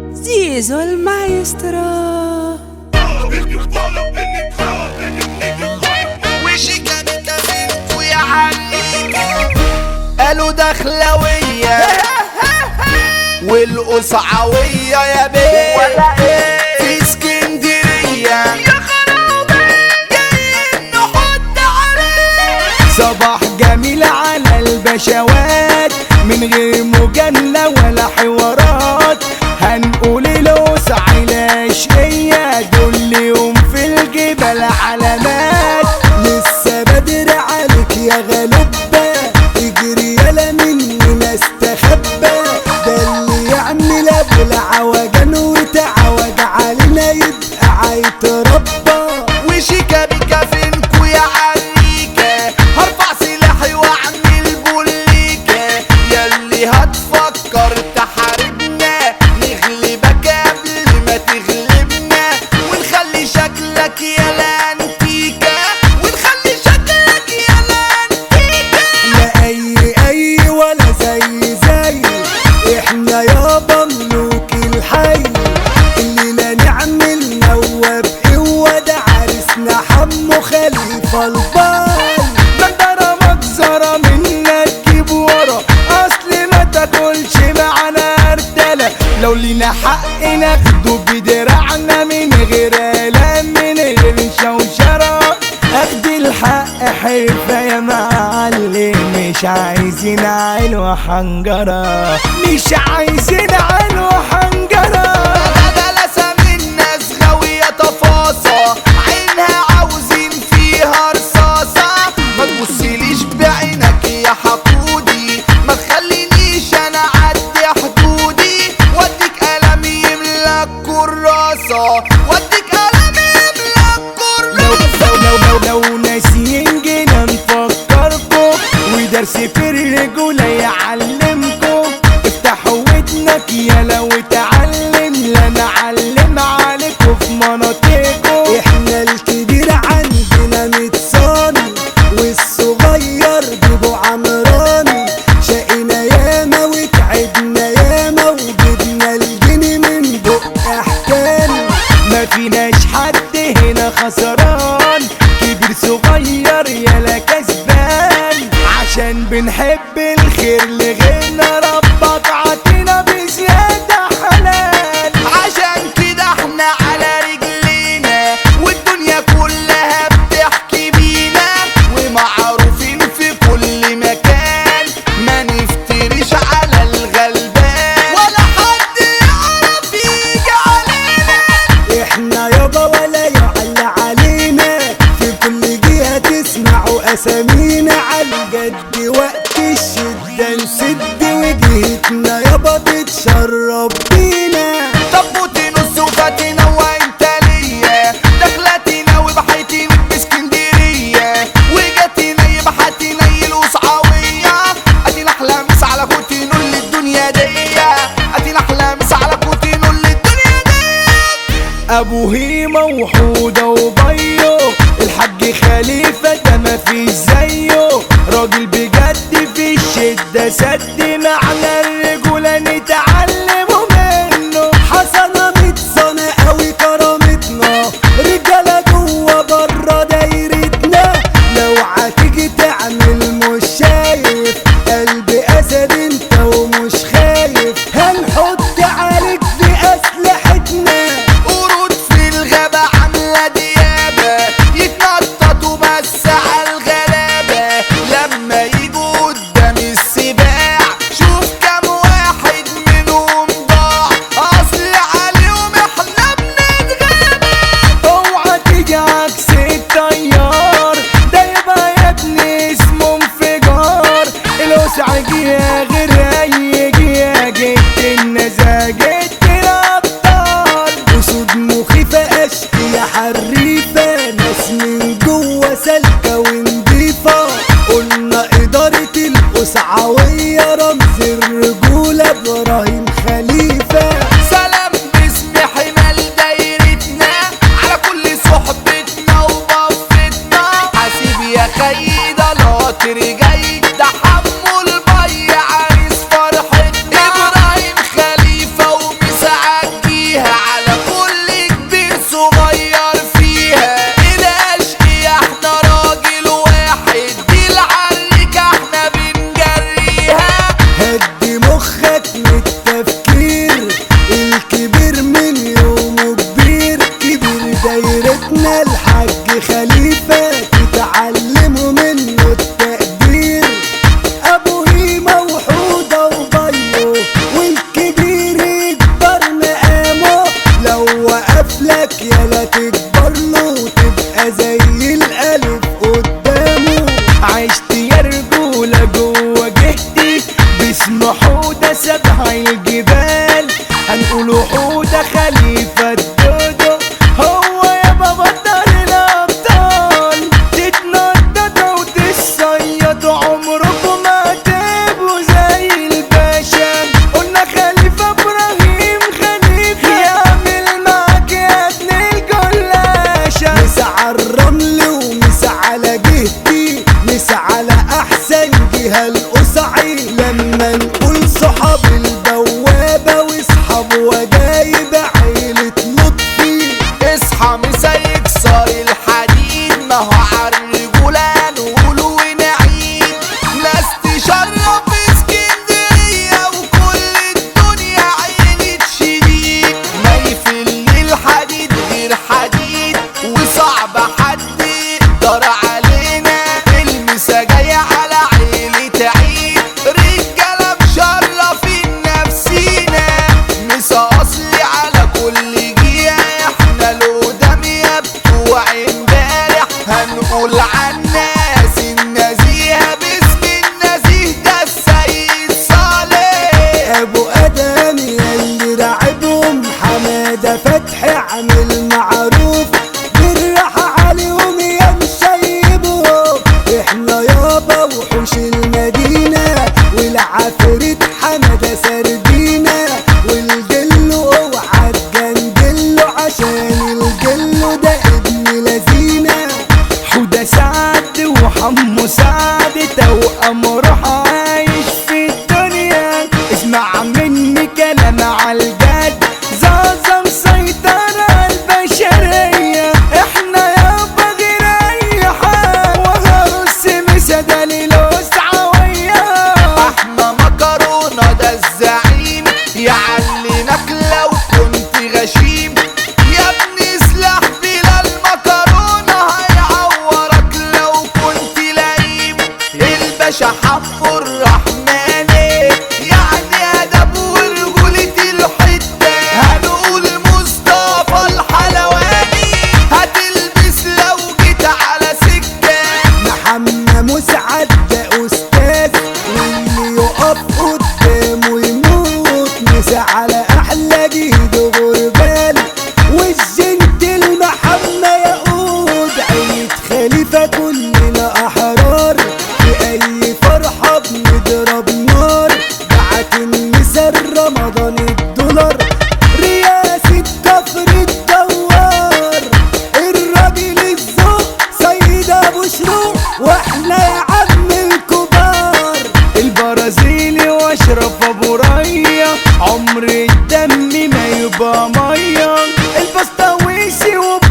زيزو المايسترو وشيكا بيكا فينكو يا عليكا قالوا دخلوية والقصعوية يا بيه ولا ايه في اسكندرية يا خرابي جايين نحط عليه صباح جميل على البشوات من غير مجاملة ولا حوارات هنقول الوسع العشقية دول يوم في الجبل علامات لسه بدري عليك يا غلبة اجري يلا مني لا استخبى ده اللي يعمل ابو العوجان وتعوج علينا يبقى عيتربى وشيكا بيكا فينكو يا عليكا هرفع سلاحي واعمل بوليكا ياللي هتفكر تحاربنا نغلبك قبل ما تغلبنا ونخلي شكلك يا لانتيكا ونخلي شكلك يا لانتيكا لا اي اي ولا زي زي احنا يابا ملوك الحي اللي لا نعمل نواب قوة ده عرسنا حمو خليفة الباي مقدرة مجزرة منك تجيب ورا اصل ما تاكلش معانا ارتلة لو لينا حق ناخده بدراعنا من غير آلام من غير شوشرة اخد الحق حرفة يا معلم مش عايزين عيل وحنجرة مش عايزين عيل وحنجرة جلسة من ناس غاوية تفاصة عينها عاوزين فيها رصاصة ما تبصيليش بعينك يا حقودي ما تخلينيش انا اعدي حدودي وديك قلم يملى كراسة وديك قلم يملى لو كراسة لو لو لو, لو ناسيين جينا نفكركم ودرس في الرجولة يعلمكم افتحوا ودنك يا لو اتعلم لا نعلم عليكم في مناطقكم احنا الكبير عندنا متصاني والصغير جيبوا عمراني شقينا ياما وتعبنا ياما وجبنا الجني من بق احكامي ما فيناش حد هنا خسران كبير صغير يالا كسبان عشان بنحب الخير لغيرنا ربك عطينا بزيادة حلال عشان كده احنا على رجلينا والدنيا كلها بتحكي بينا ومعروفين في كل مكان ما نفتريش على الغلبان ولا حد يعرف يجي علينا احنا يابا ولا يعلى علينا في كل جهة تسمعوا اسامينا على الجد وقت الشدة نسد وجهتنا يابا تتشرب بينا طبوتي نص وفاتنا وانت ليا دخلتنا وبحيتنا باسكندرية وجاتنا يبحتنا الوصعاوية ادينا احلى مس على كوتي نقول الدنيا دي ادينا احلى مس على كوتي نقول الدنيا دي ابو هيمة وحودة وبيو الحاج خليفة ده مفيش زيه راجل بجد في الشدة سد معنى الرجولة نتعلمه منه حسنة متصنع قوي كرامتنا رجالة جوه بره دايرتنا لو هتيجي تعمل مش شايف قلب اسد انت ومش خايف هنحط عليك بأسلحتنا قرود في الغابة عاملة ديابة يتنططوا بس على الغلابة لما يجوا قدام السباع شوف كم لك يلا تكبر له وتبقى زي الالف قدامه عشت يا رجولة جوه جهتي باسم حودة سبع الجبال هنقول حودة خليفة الدودو هو يا بابا دار الابطال تتنططوا وتتصيدوا عمركم ما تبقوا زي الباشا قلنا خليفة ابراهيم خليفة يعمل معاك يا ابن الجلاشة مسا على الرمل ومسا على جهتي مسا على احسن جهة القصعي لما نقول صحاب البوابة واصحاب وجايب عيلة لطفي اصحى مسا يكسر الحديد ما هو عالرجولة نقول ونعيد ناس تشرف اسكندرية وكل الدنيا عينة شديد ما يفل الحديد غير حديد وصعب حد يقدر علينا المسا جاية على عيلة عيد رجالة مشرفين نفسينا مسا اصلي على كل جية احنا القدام يا بتوع امبارح هنقول عن ناس النزيهة باسم النزيه ده السيد صالح ابو ادم يلي راعبهم حماده فتحي عامل معروف بالراحه عليهم يا مشيبهم احنا يابا وحوش المدينه والعفريت حماده سردينا والجلو اوعى تجنجله عشان الجلو ده ابن لذينه حودة سعد وحمو سعد توأم روح عايش في الدنيا اسمع مني كلام عالجد زازا مسيطرة البشرية احنا يابا غير اي حد وهرس مسا دليل وسعوية احنا مكرونة ده الزعيم يعلمك لو كنت غشيم يا ابني سلاح بلا المكرونة هيعورك لو كنت لئيم الباشا حب الرحمن يعني ادب ورجولة الحتة هنقول مصطفى الحلواني هتلبس لو جيت على سكة محمد مسعد ده استاذ واللي يقف قدامه يموت مسا على احلى جيد غربال والجنت المحمى يقود عيد خليفة كلنا احرار في اي فرحة بنضرب نار بعت النساء رمضان الدولار رئاسة كفر الدوار الراجل الذوق سيد ابو شروق واحنا يا عم الكبار البرازيلي واشرف ابو ريا عمر الدم ما يبقى ميه البسطاويسي وب